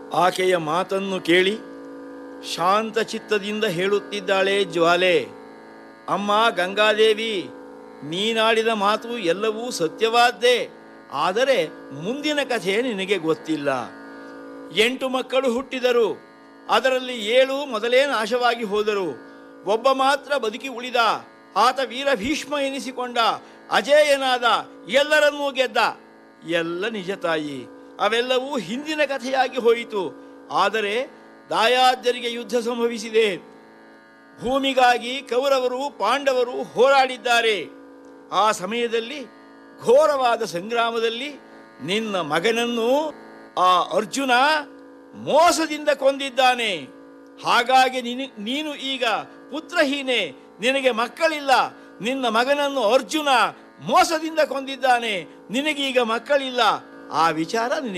ಆಕೆಯ ಮಾತನ್ನು ಕೇಳಿ ಶಾಂತ ಚಿತ್ತದಿಂದ ಹೇಳುತ್ತಿದ್ದಾಳೆ ಜ್ವಾಲೆ ಅಮ್ಮ ಗಂಗಾದೇವಿ ನೀನಾಡಿದ ಮಾತು ಎಲ್ಲವೂ ಸತ್ಯವಾದ್ದೇ ಆದರೆ ಮುಂದಿನ ಕಥೆ ನಿನಗೆ ಗೊತ್ತಿಲ್ಲ ಎಂಟು ಮಕ್ಕಳು ಹುಟ್ಟಿದರು ಅದರಲ್ಲಿ ಏಳು ಮೊದಲೇ ನಾಶವಾಗಿ ಹೋದರು ಒಬ್ಬ ಮಾತ್ರ ಬದುಕಿ ಉಳಿದ ಆತ ವೀರ ಭೀಷ್ಮ ಎನಿಸಿಕೊಂಡ ಅಜೇಯನಾದ ಎಲ್ಲರನ್ನೂ ಗೆದ್ದ ಎಲ್ಲ ನಿಜ ತಾಯಿ ಅವೆಲ್ಲವೂ ಹಿಂದಿನ ಕಥೆಯಾಗಿ ಹೋಯಿತು ಆದರೆ ದಾಯಾದ್ಯರಿಗೆ ಯುದ್ಧ ಸಂಭವಿಸಿದೆ ಭೂಮಿಗಾಗಿ ಕೌರವರು ಪಾಂಡವರು ಹೋರಾಡಿದ್ದಾರೆ ಆ ಸಮಯದಲ್ಲಿ ಘೋರವಾದ ಸಂಗ್ರಾಮದಲ್ಲಿ ನಿನ್ನ ಮಗನನ್ನು ಆ ಅರ್ಜುನ ಮೋಸದಿಂದ ಕೊಂದಿದ್ದಾನೆ ಹಾಗಾಗಿ ನಿನ- ನೀನು ಈಗ ಪುತ್ರಹೀನೆ ನಿನಗೆ ಮಕ್ಕಳಿಲ್ಲ ನಿನ್ನ ಮಗನನ್ನು ಅರ್ಜುನ ಮೋಸದಿಂದ ಕೊಂದಿದ್ದಾನೆ ನಿನಗೀಗ ಮಕ್ಕಳಿಲ್ಲ ಆ ವಿಚಾರ ನಿನಗೆ